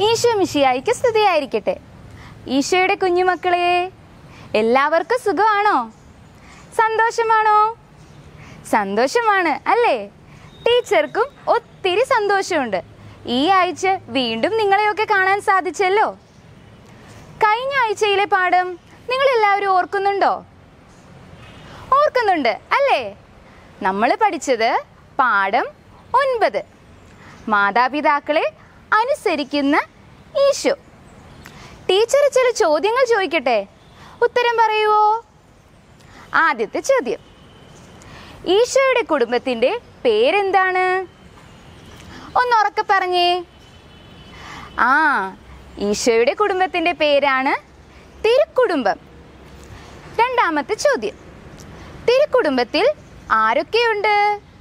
ഈശോ മിഷിയായിക്ക് സ്തുതിയായിരിക്കട്ടെ ഈശോയുടെ കുഞ്ഞുമക്കളെ എല്ലാവർക്കും സുഖമാണോ സന്തോഷമാണോ സന്തോഷമാണ് അല്ലേ ടീച്ചർക്കും ഒത്തിരി സന്തോഷമുണ്ട് ഈ ആഴ്ച വീണ്ടും നിങ്ങളെയൊക്കെ കാണാൻ സാധിച്ചല്ലോ കഴിഞ്ഞ ആഴ്ചയിലെ പാഠം നിങ്ങൾ എല്ലാവരും ഓർക്കുന്നുണ്ടോ ഓർക്കുന്നുണ്ട് അല്ലേ നമ്മൾ പഠിച്ചത് പാഠം ഒൻപത് മാതാപിതാക്കളെ അനുസരിക്കുന്ന ഈശോ ടീച്ചർ ചില ചോദ്യങ്ങൾ ചോദിക്കട്ടെ ഉത്തരം പറയുവോ ആദ്യത്തെ ചോദ്യം ഈശോയുടെ കുടുംബത്തിൻ്റെ പേരെന്താണ് ഒന്ന് ഉറക്കെ പറഞ്ഞേ ആ ഈശോയുടെ കുടുംബത്തിൻ്റെ പേരാണ് തിരുക്കുടുംബം രണ്ടാമത്തെ ചോദ്യം തിരുക്കുടുംബത്തിൽ ആരൊക്കെയുണ്ട്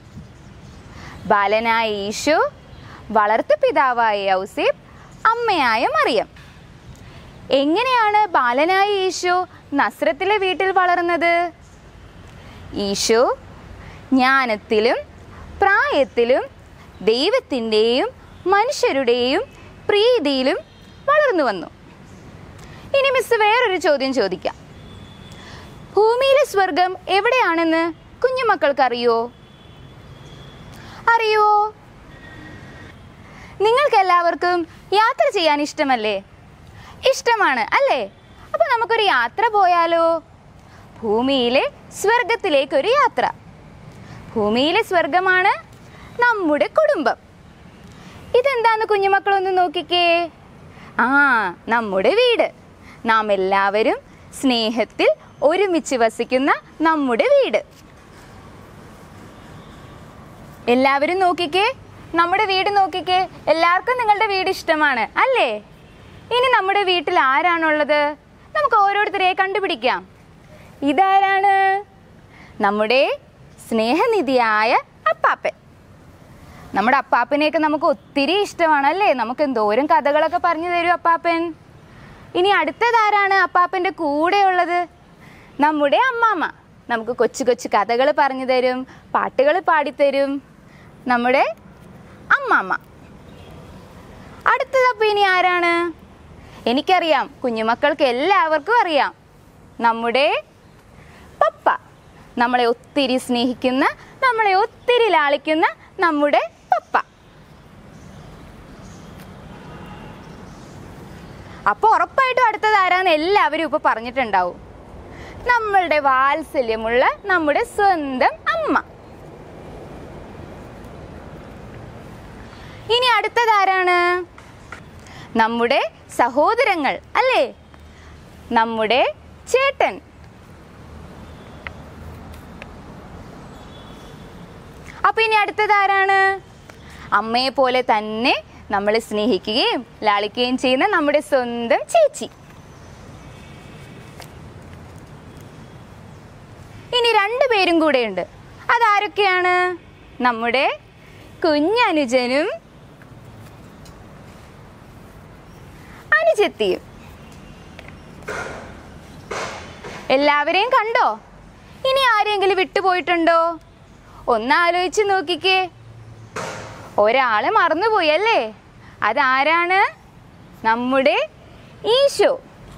ബാലനായ ഈശോ വളർത്തു പിതാവായ യൗസേപ്പ് അമ്മയായ മറിയം എങ്ങനെയാണ് ബാലനായ ഈശോ നസ്രത്തിലെ വീട്ടിൽ വളർന്നത് ഈശോ ജ്ഞാനത്തിലും പ്രായത്തിലും ദൈവത്തിൻ്റെയും മനുഷ്യരുടെയും പ്രീതിയിലും വളർന്നു വന്നു ഇനി മിസ് വേറൊരു ചോദ്യം ചോദിക്കാം ഭൂമിയിലെ സ്വർഗം എവിടെയാണെന്ന് കുഞ്ഞുമക്കൾക്ക് അറിയോ അറിയോ നിങ്ങൾക്ക് എല്ലാവർക്കും യാത്ര ചെയ്യാൻ ഇഷ്ടമല്ലേ ഇഷ്ടമാണ് അല്ലേ അപ്പോൾ നമുക്കൊരു യാത്ര പോയാലോ ഭൂമിയിലെ സ്വർഗത്തിലേക്കൊരു യാത്ര ഭൂമിയിലെ സ്വർഗമാണ് നമ്മുടെ കുടുംബം ഇതെന്താന്ന് കുഞ്ഞുമക്കളൊന്ന് നോക്കിക്കേ ആ നമ്മുടെ വീട് നാം എല്ലാവരും സ്നേഹത്തിൽ ഒരുമിച്ച് വസിക്കുന്ന നമ്മുടെ വീട് എല്ലാവരും നോക്കിക്കേ നമ്മുടെ വീട് നോക്കിക്കേ എല്ലാവർക്കും നിങ്ങളുടെ വീട് ഇഷ്ടമാണ് അല്ലേ ഇനി നമ്മുടെ വീട്ടിൽ ആരാണുള്ളത് നമുക്ക് ഓരോരുത്തരെയെ കണ്ടുപിടിക്കാം ഇതാരാണ് നമ്മുടെ സ്നേഹനിധിയായ അപ്പാപ്പൻ നമ്മുടെ അപ്പാപ്പനെയൊക്കെ നമുക്ക് ഒത്തിരി ഇഷ്ടമാണ് അല്ലേ നമുക്ക് എന്തോരം കഥകളൊക്കെ പറഞ്ഞു തരും അപ്പാപ്പൻ ഇനി അടുത്തതാരാണ് അപ്പാപ്പൻ്റെ കൂടെയുള്ളത് നമ്മുടെ അമ്മാമ്മ നമുക്ക് കൊച്ചു കൊച്ചു കഥകൾ പറഞ്ഞു തരും പാട്ടുകൾ പാടിത്തരും നമ്മുടെ അമ്മാമ്മ അടുത്തതപ്പോൾ ഇനി ആരാണ് എനിക്കറിയാം കുഞ്ഞുമക്കൾക്ക് എല്ലാവർക്കും അറിയാം നമ്മുടെ പപ്പ നമ്മളെ ഒത്തിരി സ്നേഹിക്കുന്ന നമ്മളെ ഒത്തിരി ലാളിക്കുന്ന നമ്മുടെ പപ്പ അപ്പോൾ ഉറപ്പായിട്ടും അടുത്തത് ആരാന്ന് എല്ലാവരും ഇപ്പോൾ പറഞ്ഞിട്ടുണ്ടാവും നമ്മളുടെ വാത്സല്യമുള്ള നമ്മുടെ സ്വന്തം അമ്മ ഇനി അടുത്തതാരാണ് നമ്മുടെ സഹോദരങ്ങൾ അല്ലേ നമ്മുടെ ചേട്ടൻ അപ്പൊ ഇനി അടുത്തതാരാണ് അമ്മയെ പോലെ തന്നെ നമ്മളെ സ്നേഹിക്കുകയും ലാളിക്കുകയും ചെയ്യുന്ന നമ്മുടെ സ്വന്തം ചേച്ചി ഇനി രണ്ടു പേരും കൂടെയുണ്ട് അതാരൊക്കെയാണ് നമ്മുടെ കുഞ്ഞനുജനും അനുജത്തിയും എല്ലാവരെയും കണ്ടോ ഇനി ആരെങ്കിലും വിട്ടുപോയിട്ടുണ്ടോ ഒന്ന് ആലോചിച്ച് നോക്കിക്കേ ഒരാളെ മറന്നുപോയി അല്ലേ അതാരാണ് നമ്മുടെ ഈശോ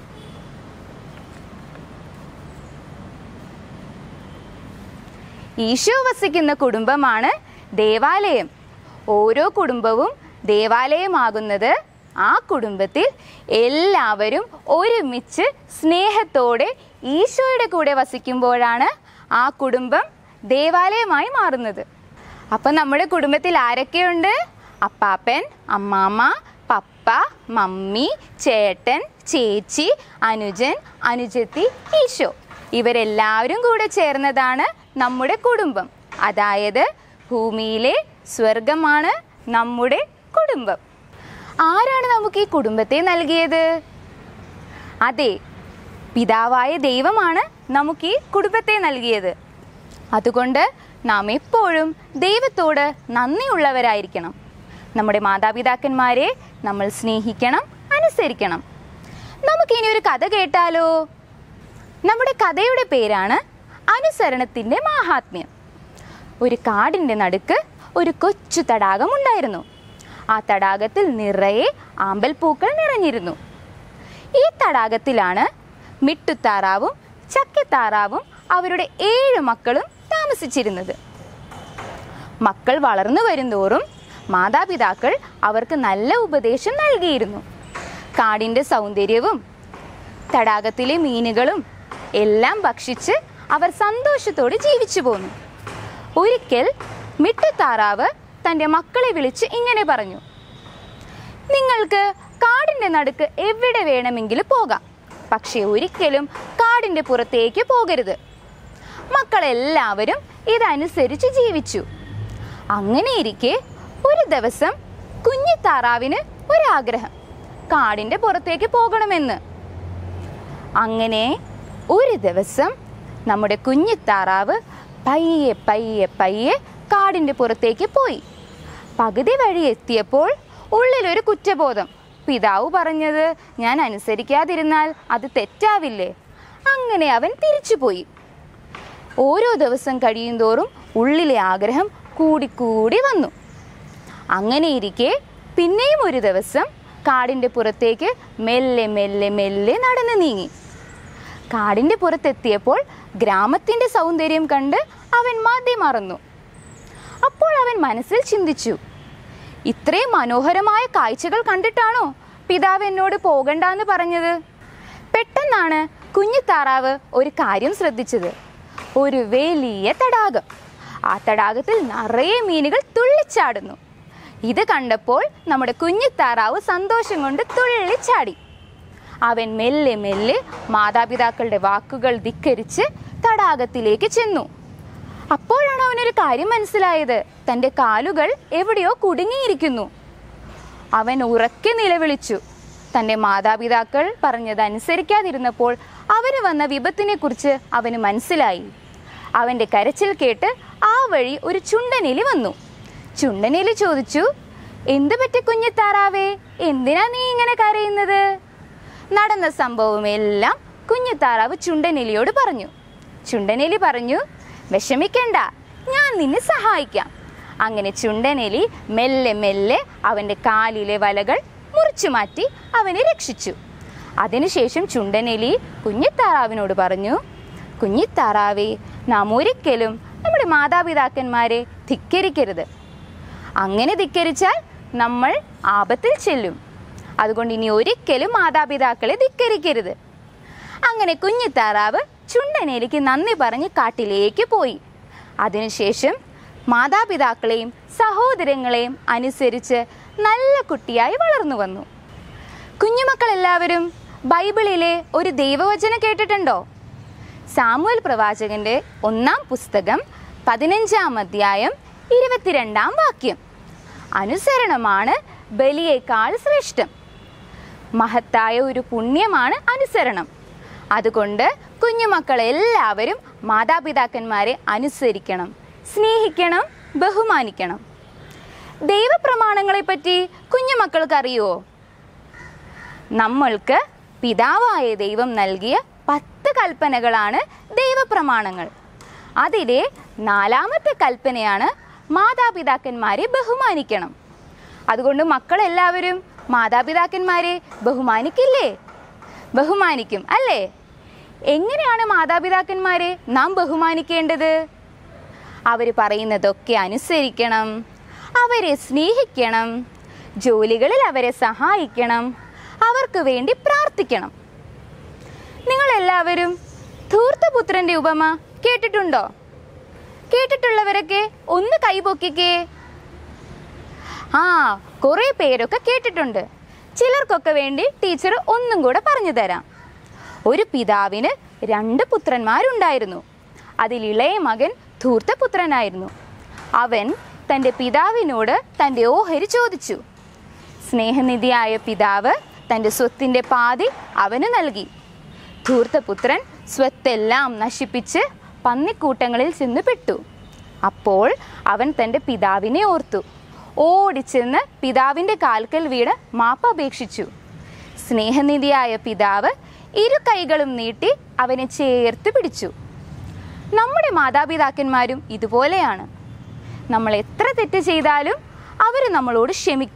ഈശോ വസിക്കുന്ന കുടുംബമാണ് ദേവാലയം ഓരോ കുടുംബവും ദേവാലയമാകുന്നത് ആ കുടുംബത്തിൽ എല്ലാവരും ഒരുമിച്ച് സ്നേഹത്തോടെ ഈശോയുടെ കൂടെ വസിക്കുമ്പോഴാണ് ആ കുടുംബം ദേവാലയമായി മാറുന്നത് അപ്പം നമ്മുടെ കുടുംബത്തിൽ ആരൊക്കെയുണ്ട് അപ്പാപ്പൻ അമ്മാമ്മ പപ്പ മമ്മി ചേട്ടൻ ചേച്ചി അനുജൻ അനുജത്തി ഈശോ ഇവരെല്ലാവരും കൂടെ ചേർന്നതാണ് നമ്മുടെ കുടുംബം അതായത് ഭൂമിയിലെ സ്വർഗമാണ് നമ്മുടെ കുടുംബം ആരാണ് നമുക്ക് ഈ കുടുംബത്തെ നൽകിയത് അതെ പിതാവായ ദൈവമാണ് നമുക്ക് ഈ കുടുംബത്തെ നൽകിയത് അതുകൊണ്ട് നാം എപ്പോഴും ദൈവത്തോട് നന്ദിയുള്ളവരായിരിക്കണം നമ്മുടെ മാതാപിതാക്കന്മാരെ നമ്മൾ സ്നേഹിക്കണം അനുസരിക്കണം നമുക്കിനി ഒരു കഥ കേട്ടാലോ നമ്മുടെ കഥയുടെ പേരാണ് അനുസരണത്തിൻ്റെ മാഹാത്മ്യം ഒരു കാടിൻ്റെ നടുക്ക് ഒരു കൊച്ചു തടാകം ഉണ്ടായിരുന്നു ആ തടാകത്തിൽ നിറയെ ആമ്പൽപ്പൂക്കൾ നിറഞ്ഞിരുന്നു ഈ തടാകത്തിലാണ് മിട്ടുത്താറാവും ചക്കത്താറാവും അവരുടെ ഏഴ് മക്കളും താമസിച്ചിരുന്നത് മക്കൾ വളർന്നു വരുന്തോറും മാതാപിതാക്കൾ അവർക്ക് നല്ല ഉപദേശം നൽകിയിരുന്നു കാടിൻ്റെ സൗന്ദര്യവും തടാകത്തിലെ മീനുകളും എല്ലാം ഭക്ഷിച്ച് അവർ സന്തോഷത്തോടെ ജീവിച്ചു പോന്നു ഒരിക്കൽ മിട്ടുത്താറാവ് തൻ്റെ മക്കളെ വിളിച്ച് ഇങ്ങനെ പറഞ്ഞു നിങ്ങൾക്ക് കാടിൻ്റെ നടുക്ക് എവിടെ വേണമെങ്കിലും പോകാം പക്ഷേ ഒരിക്കലും കാടിൻ്റെ പുറത്തേക്ക് പോകരുത് മക്കളെല്ലാവരും ഇതനുസരിച്ച് ജീവിച്ചു അങ്ങനെയിരിക്കെ ഒരു ദിവസം കുഞ്ഞി താറാവിന് ഒരാഗ്രഹം കാടിൻ്റെ പുറത്തേക്ക് പോകണമെന്ന് അങ്ങനെ ഒരു ദിവസം നമ്മുടെ കുഞ്ഞിത്താറാവ് പയ്യെ പയ്യെ പയ്യെ കാടിൻ്റെ പുറത്തേക്ക് പോയി പകുതി വഴി എത്തിയപ്പോൾ ഉള്ളിലൊരു കുറ്റബോധം പിതാവ് പറഞ്ഞത് ഞാൻ അനുസരിക്കാതിരുന്നാൽ അത് തെറ്റാവില്ലേ അങ്ങനെ അവൻ തിരിച്ചുപോയി ഓരോ ദിവസം കഴിയുന്തോറും ഉള്ളിലെ ആഗ്രഹം കൂടിക്കൂടി വന്നു അങ്ങനെയിരിക്കെ പിന്നെയും ഒരു ദിവസം കാടിൻ്റെ പുറത്തേക്ക് മെല്ലെ മെല്ലെ മെല്ലെ നടന്നു നീങ്ങി കാടിൻ്റെ പുറത്തെത്തിയപ്പോൾ ഗ്രാമത്തിൻ്റെ സൗന്ദര്യം കണ്ട് അവൻ മതി മറന്നു അപ്പോൾ അവൻ മനസ്സിൽ ചിന്തിച്ചു ഇത്രയും മനോഹരമായ കാഴ്ചകൾ കണ്ടിട്ടാണോ പിതാവ് എന്നോട് പോകണ്ടെന്ന് പറഞ്ഞത് പെട്ടെന്നാണ് കുഞ്ഞു താറാവ് ഒരു കാര്യം ശ്രദ്ധിച്ചത് ഒരു വലിയ തടാകം ആ തടാകത്തിൽ നിറയെ മീനുകൾ തുള്ളിച്ചാടുന്നു ഇത് കണ്ടപ്പോൾ നമ്മുടെ കുഞ്ഞു താറാവ് സന്തോഷം കൊണ്ട് തുള്ളിച്ചാടി അവൻ മെല്ലെ മെല്ലെ മാതാപിതാക്കളുടെ വാക്കുകൾ ധിക്കരിച്ച് തടാകത്തിലേക്ക് ചെന്നു അപ്പോഴാണ് അവനൊരു കാര്യം മനസ്സിലായത് തൻ്റെ കാലുകൾ എവിടെയോ കുടുങ്ങിയിരിക്കുന്നു അവൻ ഉറക്കെ നിലവിളിച്ചു തൻ്റെ മാതാപിതാക്കൾ പറഞ്ഞത് അനുസരിക്കാതിരുന്നപ്പോൾ അവന് വന്ന വിപത്തിനെക്കുറിച്ച് അവന് മനസ്സിലായി അവൻ്റെ കരച്ചിൽ കേട്ട് ആ വഴി ഒരു ചുണ്ടനെലി വന്നു ചുണ്ടനെലി ചോദിച്ചു എന്ത് പറ്റി കുഞ്ഞിത്താറാവേ എന്തിനാ നീ ഇങ്ങനെ കരയുന്നത് നടന്ന സംഭവമെല്ലാം കുഞ്ഞിത്താറാവ് ചുണ്ടനെലിയോട് പറഞ്ഞു ചുണ്ടനെലി പറഞ്ഞു വിഷമിക്കണ്ട ഞാൻ നിന്നെ സഹായിക്കാം അങ്ങനെ ചുണ്ടനെലി മെല്ലെ മെല്ലെ അവൻ്റെ കാലിലെ വലകൾ മുറിച്ചു മാറ്റി അവനെ രക്ഷിച്ചു അതിനുശേഷം ചുണ്ടനെലി കുഞ്ഞിത്താറാവിനോട് പറഞ്ഞു കുഞ്ഞിത്താറാവേ നാം ഒരിക്കലും നമ്മുടെ മാതാപിതാക്കന്മാരെ ധിക്കരിക്കരുത് അങ്ങനെ ധിക്കരിച്ചാൽ നമ്മൾ ആപത്തിൽ ചെല്ലും അതുകൊണ്ട് ഇനി ഒരിക്കലും മാതാപിതാക്കളെ ധിക്കരിക്കരുത് അങ്ങനെ കുഞ്ഞിത്താറാവ് ചുണ്ടനേലിക്ക് നന്ദി പറഞ്ഞ് കാട്ടിലേക്ക് പോയി അതിനുശേഷം മാതാപിതാക്കളെയും സഹോദരങ്ങളെയും അനുസരിച്ച് നല്ല കുട്ടിയായി വളർന്നു വന്നു കുഞ്ഞുമക്കളെല്ലാവരും ബൈബിളിലെ ഒരു ദൈവവചനം കേട്ടിട്ടുണ്ടോ സാമുവൽ പ്രവാചകന്റെ ഒന്നാം പുസ്തകം പതിനഞ്ചാം അധ്യായം ഇരുപത്തിരണ്ടാം വാക്യം അനുസരണമാണ് ബലിയേക്കാൾ ശ്രേഷ്ഠം മഹത്തായ ഒരു പുണ്യമാണ് അനുസരണം അതുകൊണ്ട് കുഞ്ഞുമക്കളെല്ലാവരും മാതാപിതാക്കന്മാരെ അനുസരിക്കണം സ്നേഹിക്കണം ബഹുമാനിക്കണം ദൈവപ്രമാണങ്ങളെപ്പറ്റി കുഞ്ഞുമക്കൾക്ക് അറിയുമോ നമ്മൾക്ക് പിതാവായ ദൈവം നൽകിയ പത്ത് കൽപ്പനകളാണ് ദൈവപ്രമാണങ്ങൾ അതിലെ നാലാമത്തെ കൽപ്പനയാണ് മാതാപിതാക്കന്മാരെ ബഹുമാനിക്കണം അതുകൊണ്ട് മക്കളെല്ലാവരും മാതാപിതാക്കന്മാരെ ബഹുമാനിക്കില്ലേ ബഹുമാനിക്കും അല്ലേ എങ്ങനെയാണ് മാതാപിതാക്കന്മാരെ നാം ബഹുമാനിക്കേണ്ടത് അവർ പറയുന്നതൊക്കെ അനുസരിക്കണം അവരെ സ്നേഹിക്കണം ജോലികളിൽ അവരെ സഹായിക്കണം അവർക്ക് വേണ്ടി പ്രാർത്ഥിക്കണം നിങ്ങളെല്ലാവരും ധൂർത്തപുത്രന്റെ ഉപമ കേട്ടിട്ടുണ്ടോ കേട്ടിട്ടുള്ളവരൊക്കെ ഒന്ന് കൈപൊക്കിക്കേ ആ കുറേ പേരൊക്കെ കേട്ടിട്ടുണ്ട് ചിലർക്കൊക്കെ വേണ്ടി ടീച്ചർ ഒന്നും കൂടെ പറഞ്ഞു തരാം ഒരു പിതാവിന് രണ്ട് പുത്രന്മാരുണ്ടായിരുന്നു അതിൽ ഇളയ മകൻ ധൂർത്തപുത്രനായിരുന്നു അവൻ തൻ്റെ പിതാവിനോട് തൻ്റെ ഓഹരി ചോദിച്ചു സ്നേഹനിധിയായ പിതാവ് തൻ്റെ സ്വത്തിൻ്റെ പാതി അവന് നൽകി ധൂർത്തപുത്രൻ സ്വത്തെല്ലാം നശിപ്പിച്ച് പന്നിക്കൂട്ടങ്ങളിൽ ചെന്ന് പെട്ടു അപ്പോൾ അവൻ തൻ്റെ പിതാവിനെ ഓർത്തു ഓടിച്ചെന്ന് പിതാവിൻ്റെ കാൽക്കൽ വീണ് മാപ്പപേക്ഷിച്ചു സ്നേഹനിധിയായ പിതാവ് ഇരു കൈകളും നീട്ടി അവനെ ചേർത്ത് പിടിച്ചു നമ്മുടെ മാതാപിതാക്കന്മാരും ഇതുപോലെയാണ് നമ്മൾ എത്ര തെറ്റ് ചെയ്താലും അവർ നമ്മളോട് ക്ഷമിക്കും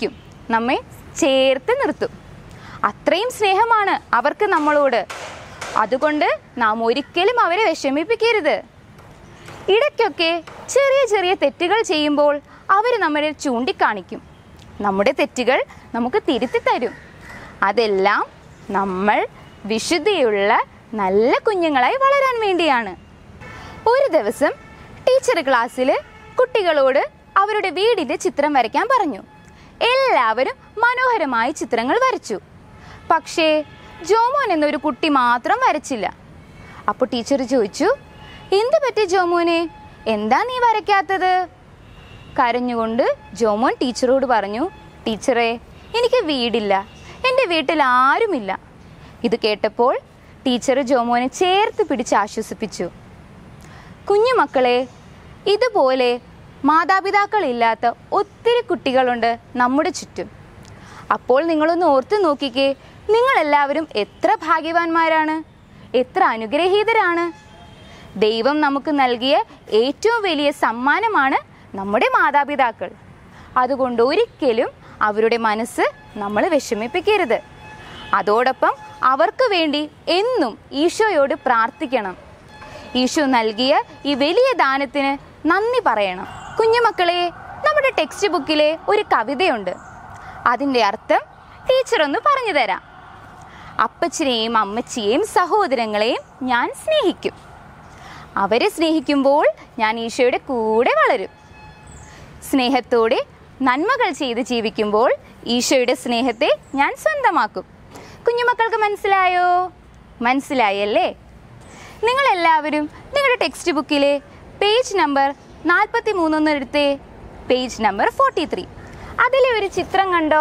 നമ്മെ ചേർത്ത് നിർത്തും അത്രയും സ്നേഹമാണ് അവർക്ക് നമ്മളോട് അതുകൊണ്ട് നാം ഒരിക്കലും അവരെ വിഷമിപ്പിക്കരുത് ഇടയ്ക്കൊക്കെ ചെറിയ ചെറിയ തെറ്റുകൾ ചെയ്യുമ്പോൾ അവർ നമ്മളെ ചൂണ്ടിക്കാണിക്കും നമ്മുടെ തെറ്റുകൾ നമുക്ക് തിരുത്തി തരും അതെല്ലാം നമ്മൾ വിശുദ്ധിയുള്ള നല്ല കുഞ്ഞുങ്ങളായി വളരാൻ വേണ്ടിയാണ് ഒരു ദിവസം ടീച്ചർ ക്ലാസ്സിൽ കുട്ടികളോട് അവരുടെ വീടിൻ്റെ ചിത്രം വരയ്ക്കാൻ പറഞ്ഞു എല്ലാവരും മനോഹരമായ ചിത്രങ്ങൾ വരച്ചു പക്ഷേ ജോമോൻ എന്നൊരു കുട്ടി മാത്രം വരച്ചില്ല അപ്പോൾ ടീച്ചർ ചോദിച്ചു എന്ത് പറ്റി ജോമോനെ എന്താ നീ വരയ്ക്കാത്തത് കരഞ്ഞുകൊണ്ട് ജോമോൻ ടീച്ചറോട് പറഞ്ഞു ടീച്ചറെ എനിക്ക് വീടില്ല എൻ്റെ വീട്ടിൽ ആരുമില്ല ഇത് കേട്ടപ്പോൾ ടീച്ചർ ജോമോനെ ചേർത്ത് പിടിച്ച് ആശ്വസിപ്പിച്ചു കുഞ്ഞുമക്കളെ ഇതുപോലെ മാതാപിതാക്കളില്ലാത്ത ഒത്തിരി കുട്ടികളുണ്ട് നമ്മുടെ ചുറ്റും അപ്പോൾ നിങ്ങളൊന്ന് ഓർത്ത് നോക്കിക്കേ നിങ്ങളെല്ലാവരും എത്ര ഭാഗ്യവാന്മാരാണ് എത്ര അനുഗ്രഹീതരാണ് ദൈവം നമുക്ക് നൽകിയ ഏറ്റവും വലിയ സമ്മാനമാണ് നമ്മുടെ മാതാപിതാക്കൾ അതുകൊണ്ട് ഒരിക്കലും അവരുടെ മനസ്സ് നമ്മൾ വിഷമിപ്പിക്കരുത് അതോടൊപ്പം അവർക്ക് വേണ്ടി എന്നും ഈശോയോട് പ്രാർത്ഥിക്കണം ഈശോ നൽകിയ ഈ വലിയ ദാനത്തിന് നന്ദി പറയണം കുഞ്ഞുമക്കളെ നമ്മുടെ ടെക്സ്റ്റ് ബുക്കിലെ ഒരു കവിതയുണ്ട് അതിൻ്റെ അർത്ഥം ടീച്ചർ ഒന്ന് പറഞ്ഞു തരാം അപ്പച്ചനെയും അമ്മച്ചിയെയും സഹോദരങ്ങളെയും ഞാൻ സ്നേഹിക്കും അവരെ സ്നേഹിക്കുമ്പോൾ ഞാൻ ഈശോയുടെ കൂടെ വളരും സ്നേഹത്തോടെ നന്മകൾ ചെയ്ത് ജീവിക്കുമ്പോൾ ഈശോയുടെ സ്നേഹത്തെ ഞാൻ സ്വന്തമാക്കും കുഞ്ഞുമക്കൾക്ക് മനസ്സിലായോ മനസ്സിലായല്ലേ നിങ്ങളെല്ലാവരും നിങ്ങളുടെ ടെക്സ്റ്റ് ബുക്കിലെ പേജ് നമ്പർ നാൽപ്പത്തി മൂന്നൊന്ന് എടുത്തേ പേജ് നമ്പർ ഫോർട്ടി ത്രീ അതിലെ ഒരു ചിത്രം കണ്ടോ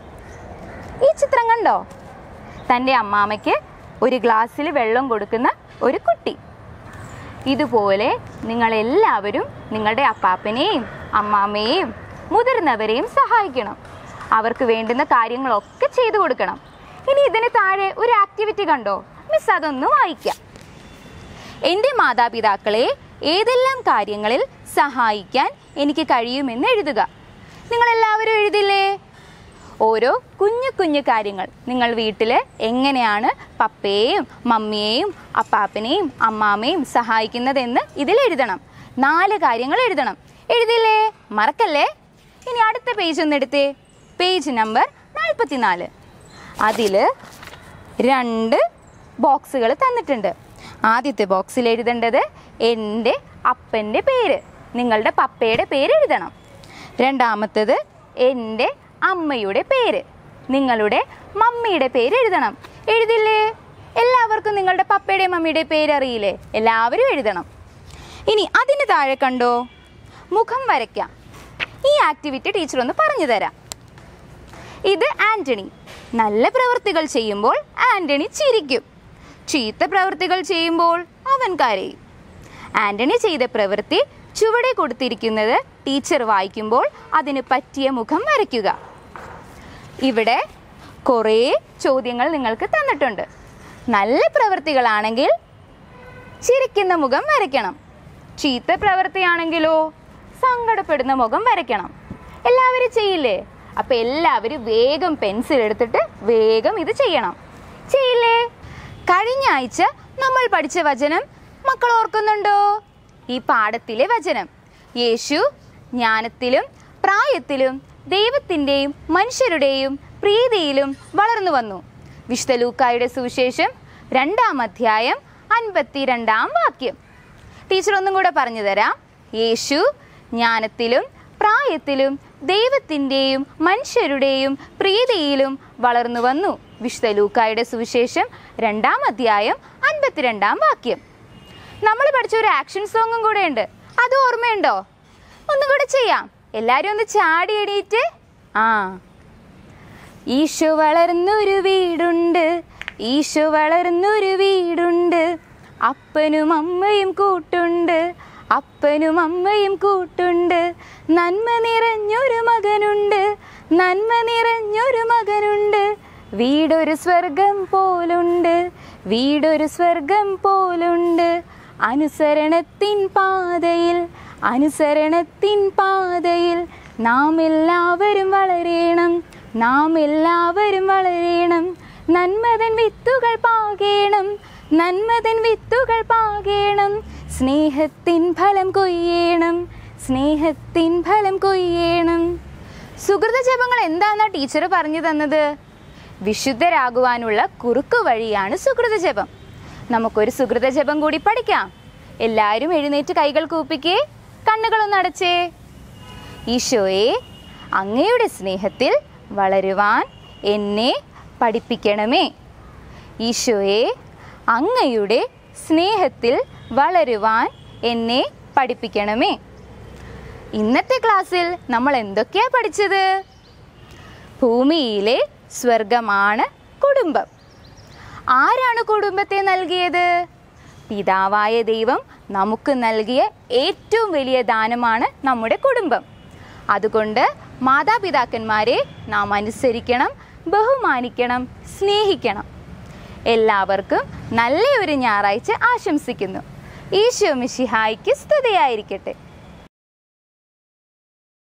ഈ ചിത്രം കണ്ടോ തൻ്റെ അമ്മാമയ്ക്ക് ഒരു ഗ്ലാസ്സിൽ വെള്ളം കൊടുക്കുന്ന ഒരു കുട്ടി ഇതുപോലെ നിങ്ങളെല്ലാവരും നിങ്ങളുടെ അപ്പാപ്പനെയും അമ്മാമ്മയെയും മുതിർന്നവരെയും സഹായിക്കണം അവർക്ക് വേണ്ടുന്ന കാര്യങ്ങളൊക്കെ ചെയ്തു കൊടുക്കണം ഇനി ഇതിന് താഴെ ഒരു ആക്ടിവിറ്റി കണ്ടോ മിസ് അതൊന്ന് വായിക്കാം എൻ്റെ മാതാപിതാക്കളെ ഏതെല്ലാം കാര്യങ്ങളിൽ സഹായിക്കാൻ എനിക്ക് കഴിയുമെന്ന് എഴുതുക നിങ്ങളെല്ലാവരും എഴുതില്ലേ ഓരോ കുഞ്ഞു കുഞ്ഞു കാര്യങ്ങൾ നിങ്ങൾ വീട്ടിൽ എങ്ങനെയാണ് പപ്പയെയും മമ്മിയെയും അപ്പാപ്പനെയും അമ്മാമ്മയും സഹായിക്കുന്നതെന്ന് ഇതിൽ എഴുതണം നാല് കാര്യങ്ങൾ എഴുതണം എഴുതില്ലേ മറക്കല്ലേ ഇനി അടുത്ത പേജ് ഒന്ന് എടുത്തേ പേജ് നമ്പർ നാൽപ്പത്തിനാല് അതിൽ രണ്ട് ബോക്സുകൾ തന്നിട്ടുണ്ട് ആദ്യത്തെ ബോക്സിൽ എഴുതേണ്ടത് എൻ്റെ അപ്പൻ്റെ പേര് നിങ്ങളുടെ പപ്പയുടെ പേര് എഴുതണം രണ്ടാമത്തേത് എൻ്റെ അമ്മയുടെ പേര് നിങ്ങളുടെ മമ്മിയുടെ പേര് എഴുതണം എഴുതില്ലേ എല്ലാവർക്കും നിങ്ങളുടെ പപ്പയുടെയും മമ്മിയുടെയും പേര് അറിയില്ലേ എല്ലാവരും എഴുതണം ഇനി അതിന് താഴെ കണ്ടോ മുഖം വരയ്ക്കാം ഈ ആക്ടിവിറ്റി ടീച്ചർ ഒന്ന് പറഞ്ഞു തരാം ഇത് ആന്റണി നല്ല പ്രവൃത്തികൾ ചെയ്യുമ്പോൾ ആന്റണി ചിരിക്കും ചീത്ത പ്രവൃത്തികൾ ചെയ്യുമ്പോൾ അവൻ കരയും ആന്റണി ചെയ്ത പ്രവൃത്തി ചുവടെ കൊടുത്തിരിക്കുന്നത് ടീച്ചർ വായിക്കുമ്പോൾ അതിന് പറ്റിയ മുഖം വരയ്ക്കുക ഇവിടെ കുറേ ചോദ്യങ്ങൾ നിങ്ങൾക്ക് തന്നിട്ടുണ്ട് നല്ല പ്രവൃത്തികളാണെങ്കിൽ ചിരിക്കുന്ന മുഖം വരയ്ക്കണം ചീത്ത പ്രവൃത്തിയാണെങ്കിലോ സങ്കടപ്പെടുന്ന മുഖം വരയ്ക്കണം എല്ലാവരും ചെയ്യില്ലേ അപ്പൊ എല്ലാവരും വേഗം പെൻസിൽ എടുത്തിട്ട് വേഗം ഇത് ചെയ്യണം ചെയ്യില്ലേ കഴിഞ്ഞ ആഴ്ച നമ്മൾ പഠിച്ച വചനം മക്കൾ ഓർക്കുന്നുണ്ടോ ഈ പാഠത്തിലെ വചനം യേശു ജ്ഞാനത്തിലും പ്രായത്തിലും ദൈവത്തിൻ്റെയും മനുഷ്യരുടെയും പ്രീതിയിലും വളർന്നു വന്നു വിശുദ്ധ ലൂക്കായുടെ സുവിശേഷം രണ്ടാം അധ്യായം അൻപത്തിരണ്ടാം വാക്യം ടീച്ചർ ഒന്നും കൂടെ പറഞ്ഞു തരാം യേശു ജ്ഞാനത്തിലും പ്രായത്തിലും ദൈവത്തിൻ്റെയും മനുഷ്യരുടെയും പ്രീതിയിലും വളർന്നു വന്നു വിശുദ്ധ ലൂക്കായുടെ സുവിശേഷം രണ്ടാം അധ്യായം അൻപത്തിരണ്ടാം വാക്യം നമ്മൾ പഠിച്ച ഒരു ആക്ഷൻ സോങ്ങും കൂടെ ഉണ്ട് അത് ഓർമ്മയുണ്ടോ ഒന്നും കൂടെ ചെയ്യാം എല്ലാവരും ഒന്ന് ചാടി എണീറ്റ് ആ ഈശോ വളർന്നൊരു വീടുണ്ട് ഈശോ വളർന്നൊരു വീടുണ്ട് അപ്പനും അമ്മയും കൂട്ടുണ്ട് അപ്പനും അമ്മയും കൂട്ടുണ്ട് നന്മ നിറഞ്ഞൊരു മകനുണ്ട് നന്മ നിറഞ്ഞൊരു മകനുണ്ട് വീടൊരു സ്വർഗം പോലുണ്ട് വീടൊരു സ്വർഗം പോലുണ്ട് അനുസരണത്തിൻ പാതയിൽ അനുസരണത്തിൻ പാതയിൽ നാം എല്ലാവരും വളരേണം നാം എല്ലാവരും വളരണം നന്മതൻ വിത്തുകൾ പാകേണം നന്മതൻ വിത്തുകൾ പാകേണം സ്നേഹത്തിൻ ഫലം കൊയ്യേണം സ്നേഹത്തിൻ ഫലം കൊയ്യേണം സുഹൃത ജപങ്ങൾ എന്താണെന്നാ ടീച്ചർ പറഞ്ഞു തന്നത് വിശുദ്ധരാകുവാനുള്ള കുറുക്കു വഴിയാണ് സുഹൃത ജപം നമുക്കൊരു സുഹൃത ജപം കൂടി പഠിക്കാം എല്ലാവരും എഴുന്നേറ്റ് കൈകൾ കൂപ്പിക്കേ കണ്ണുകളൊന്ന് അടച്ചേ ഈശോയെ അങ്ങയുടെ സ്നേഹത്തിൽ വളരുവാൻ എന്നെ പഠിപ്പിക്കണമേ ഈശോയെ അങ്ങയുടെ സ്നേഹത്തിൽ വളരുവാൻ എന്നെ പഠിപ്പിക്കണമേ ഇന്നത്തെ ക്ലാസ്സിൽ നമ്മൾ എന്തൊക്കെയാ പഠിച്ചത് ഭൂമിയിലെ സ്വർഗമാണ് കുടുംബം ആരാണ് കുടുംബത്തെ നൽകിയത് പിതാവായ ദൈവം നമുക്ക് നൽകിയ ഏറ്റവും വലിയ ദാനമാണ് നമ്മുടെ കുടുംബം അതുകൊണ്ട് മാതാപിതാക്കന്മാരെ നാം അനുസരിക്കണം ബഹുമാനിക്കണം സ്നേഹിക്കണം എല്ലാവർക്കും നല്ല ഒരു ഞായറാഴ്ച ആശംസിക്കുന്നു ഈശോ മിശിഹായ്ക്ക് സ്തുതിയായിരിക്കട്ടെ